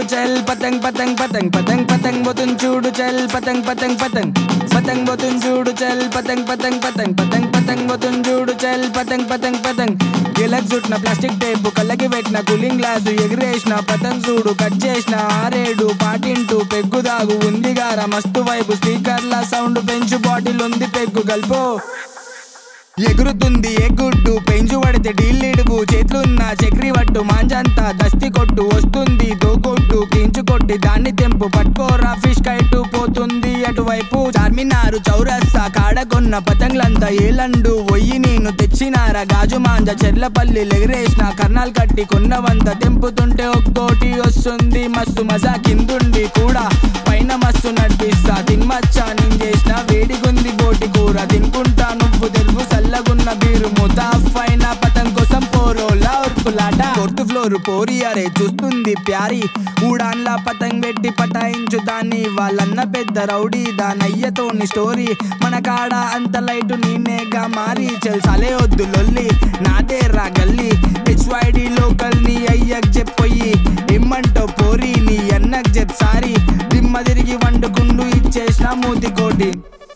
చల్ పతంగ్ పతంగ్ పతంగ్ పతంగ్ పతంగ్ పోతున్ చూడు చల్ పతంగ్ పతంగ్ పతంగ్ పతంగ్ పోతున్ చూడు చల్ పతంగ్ పతంగ్ పతంగ్ పతంగ్ పతంగ్ పోతున్ చూడు చల్ పతంగ్ పతంగ్ పతంగ్ గిలక్ చుట్టిన ప్లాస్టిక్ టేపు కళ్ళకి పెట్టిన కూలింగ్ గ్లాసు ఎగిరేసిన పతంగ్ చూడు కట్ చేసిన ఆరేడు పాటింటూ పెగ్గు దాగు ఉంది గార మస్తు వైపు స్పీకర్ల సౌండ్ పెంచు బాటిల్ ఉంది పెగ్గు గల్పో ఎగురుతుంది ఎగుడ్డు పెంచు పడితే ఢిల్లీడుగు చేతులున్న చక్రి పట్టు మాంజంతా దస్తి కొట్టు వస్తుంది దోకొట్టు కించు కొట్టి దాన్ని తెంపు పట్టుకోరా ఫిష్ కైటు పోతుంది అటువైపు చార్మినారు చౌరస్తా కాడకొన్న పతంగులంతా ఏలండు ఒయ్యి నేను తెచ్చినారా గాజు మాంజ చెర్లపల్లి ఎగిరేసిన కర్నాల్ కట్టి కొన్నవంత తెంపుతుంటే ఒక్కోటి వస్తుంది మస్తు మజా కిందుండి కూడా పైన మస్తు నడిపిస్తా తిన్మచ్చా నేను చేసిన వేడిగుంది బోటి కూర తినుకుంటా నువ్వు తెలుగు చల్లగున్న బీరు ముతాఫైన పతం కోసం పోరోలా ఉరుకులాట ఫోర్త్ ఫ్లోర్ పోరి అరే చూస్తుంది ప్యారి ఊడాన్లా పతంగ్ పెట్టి పటాయించు దాన్ని వాళ్ళన్న పెద్ద రౌడీ దానయ్యతోని స్టోరీ మన కాడ అంత లైట్ నేనేగా మారి చెల్సాలే వద్దు లొల్లి నాదే రా గల్లి హెచ్వైడి లోకల్ నీ అయ్యక్ చెప్పొయ్యి ఇమ్మంటో పోరి నీ అన్నక్ చెప్ సారీ దిమ్మ తిరిగి వండుకుండు ఇచ్చేసిన మూతి కోటి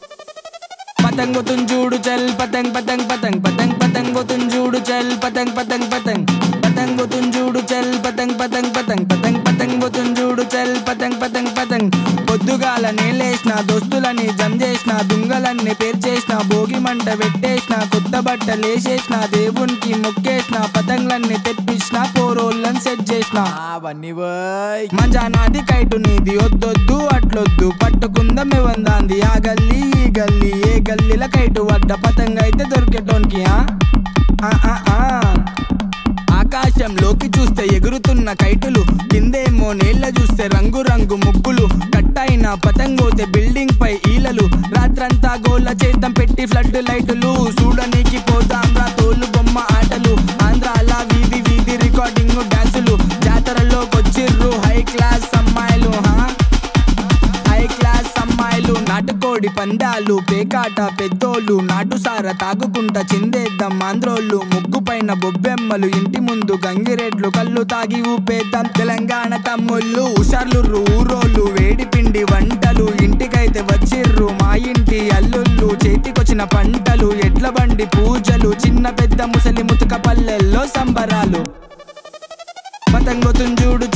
పతంగ్ చూడు చల్ పతంగ్ పతంగ్ పతంగ్ పతంగ్ పతంగ్ చూడు చల్ పతంగ్ పతంగ్ పతంగ్ పతంగ్ చూడు చల్ పతంగ్ పతంగ్ పతంగ్ పతంగ్ పతంగ్ చూడు చల్ పతంగ్ పతంగ్ పతంగ్ పొద్దుగాల నేలేసిన దోస్తులని జం చేసిన దుంగలన్నీ పేర్చేసిన భోగి మంట పెట్టేసిన కొత్త బట్టలు వేసేసిన దేవునికి మొక్కేసిన పతంగులన్నీ తెప్పించిన పోరోళ్ళని సెట్ చేసిన అవన్నీ పోయ్ మంజా నాది కైటు నీది వద్దొద్దు అట్లొద్దు పట్టుకుందాం ఇవ్వందాంది ఆ గల్లీ ఈ గల్లీ ఏ గల్లీల కైటు వడ్డ పతంగ అయితే దొరికేటోనికి ఆ? ఆ, ఆ, ఆ. ఆకాశంలోకి చూస్తే ఎగురుతున్న కైటులు కిందేమో నీళ్ళ చూస్తే రంగు రంగు ముగ్గులు కట్టయిన పతంగోతే బిల్డింగ్ పై ఈలలు రాత్రంతా గోళ్ళ చేతం పెట్టి ఫ్లడ్ లైటులు చూడనీకి పోతాం రా తోలు బొమ్మ ఆటలు ఆంధ్రాల వీధి వీధి రికార్డింగ్ డాన్సులు జాతరలోకి వచ్చిర్రు హై క్లాస్ అమ్మాయిలు హా హై క్లాస్ అమ్మాయిలు నాటుకోడి పందాలు పేకాట పెద్దోళ్ళు నాటుసార తాగుకుంటా చిందేద్దాం ఆంధ్రోళ్ళు ముగ్గు పైన బొబ్బెమ్మలు ఇంటి ముందు గంగిరెడ్లు కళ్ళు తాగి ఊపేద్దాం తెలంగాణ తమ్ముళ్ళు ఉషర్లు ఊరోళ్ళు వేడి పిండి వంటలు ఇంటికైతే వచ్చిర్రు మా ఇంటి అల్లుళ్ళు చేతికొచ్చిన పంటలు ఎడ్ల బండి పూజలు చిన్న పెద్ద ముసలి ముతుక పల్లెల్లో సంబరాలు పతంగొతున్ చూడు